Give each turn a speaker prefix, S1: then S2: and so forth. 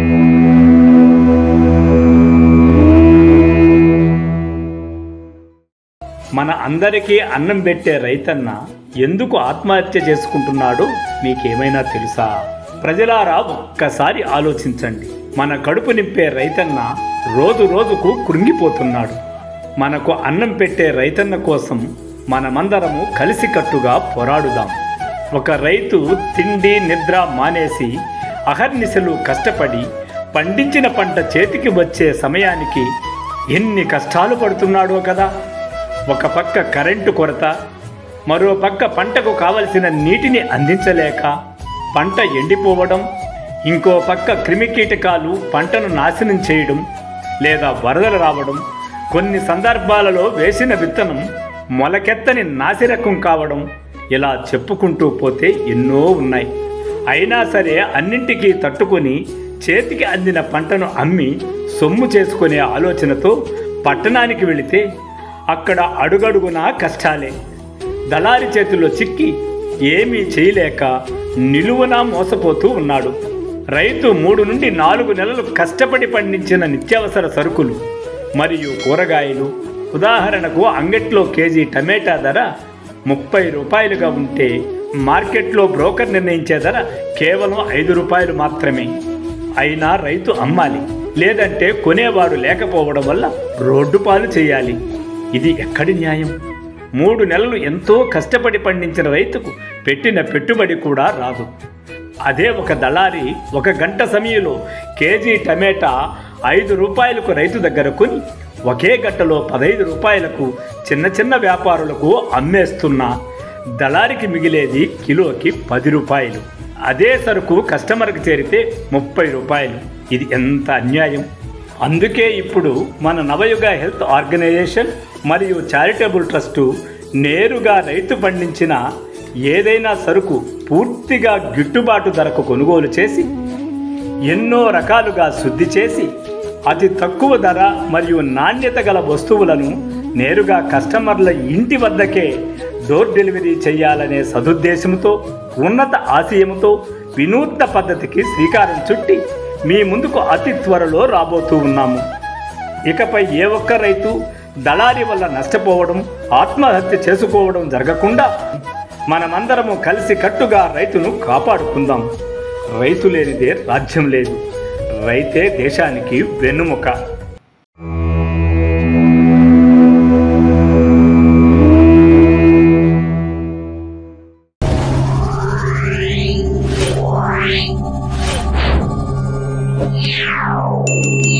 S1: మన అందరికీ అన్నం పెట్టే రైతన్న ఎందుకు ఆత్మహత్య చేసుకుంటున్నాడో మీకేమైనా తెలుసా ప్రజలారా ఒక్కసారి ఆలోచించండి మన కడుపు నింపే రైతన్న రోజు రోజుకు కృంగిపోతున్నాడు మనకు అన్నం పెట్టే రైతన్న కోసం మనమందరము కలిసికట్టుగా పోరాడుదాం ఒక రైతు తిండి నిద్ర మానేసి అహర్నిశలు కష్టపడి పండించిన పంట చేతికి వచ్చే సమయానికి ఎన్ని కష్టాలు పడుతున్నాడో కదా ఒక పక్క కరెంటు కొరత మరో పక్క పంటకు కావలసిన నీటిని అందించలేక పంట ఎండిపోవడం ఇంకో పక్క క్రిమికీటకాలు పంటను నాశనం చేయడం లేదా వరదలు రావడం కొన్ని సందర్భాలలో వేసిన విత్తనం మొలకెత్తని నాసిరకం కావడం ఇలా చెప్పుకుంటూ పోతే ఎన్నో ఉన్నాయి అయినా సరే అన్నింటికీ తట్టుకొని చేతికి అందిన పంటను అమ్మి సొమ్ము చేసుకునే ఆలోచనతో పట్టణానికి వెళితే అక్కడ అడుగడుగునా కష్టాలే దళారి చేతుల్లో చిక్కి ఏమీ చేయలేక నిలువునా మోసపోతూ ఉన్నాడు రైతు మూడు నుండి నాలుగు నెలలు కష్టపడి పండించిన నిత్యావసర సరుకులు మరియు కూరగాయలు ఉదాహరణకు అంగట్లో కేజీ టమాటా ధర ముప్పై రూపాయలుగా ఉంటే మార్కెట్లో బ్రోకర్ నిర్ణయించే ధర కేవలం ఐదు రూపాయలు మాత్రమే అయినా రైతు అమ్మాలి లేదంటే కొనేవాడు లేకపోవడం వల్ల రోడ్డు పాలు చేయాలి ఇది ఎక్కడి న్యాయం మూడు నెలలు ఎంతో కష్టపడి పండించిన రైతుకు పెట్టిన పెట్టుబడి కూడా రాదు అదే ఒక దళారి ఒక గంట సమయంలో కేజీ టమాటా ఐదు రూపాయలకు రైతు దగ్గర కొని ఒకే గంటలో పదహైదు రూపాయలకు చిన్న చిన్న వ్యాపారులకు అమ్మేస్తున్న దళారికి మిగిలేది కిలోకి పది రూపాయలు అదే సరుకు కస్టమర్కి చేరితే ముప్పై రూపాయలు ఇది ఎంత అన్యాయం అందుకే ఇప్పుడు మన నవయుగ హెల్త్ ఆర్గనైజేషన్ మరియు చారిటబుల్ ట్రస్టు నేరుగా రైతు పండించిన ఏదైనా సరుకు పూర్తిగా గిట్టుబాటు ధరకు కొనుగోలు చేసి ఎన్నో రకాలుగా శుద్ధి చేసి అతి తక్కువ ధర మరియు నాణ్యత గల వస్తువులను నేరుగా కస్టమర్ల ఇంటి వద్దకే డోర్ డెలివరీ చేయాలనే సదుద్దేశంతో ఉన్నత ఆశయంతో వినూత్న పద్ధతికి శ్రీకారం చుట్టి మీ ముందుకు అతి త్వరలో రాబోతూ ఉన్నాము ఇకపై ఏ ఒక్క రైతు దళారి వల్ల నష్టపోవడం ఆత్మహత్య చేసుకోవడం జరగకుండా మనమందరము కలిసి కట్టుగా రైతును కాపాడుకుందాం రైతు లేనిదే రాజ్యం లేదు రైతే దేశానికి వెన్నుముక
S2: Yeah.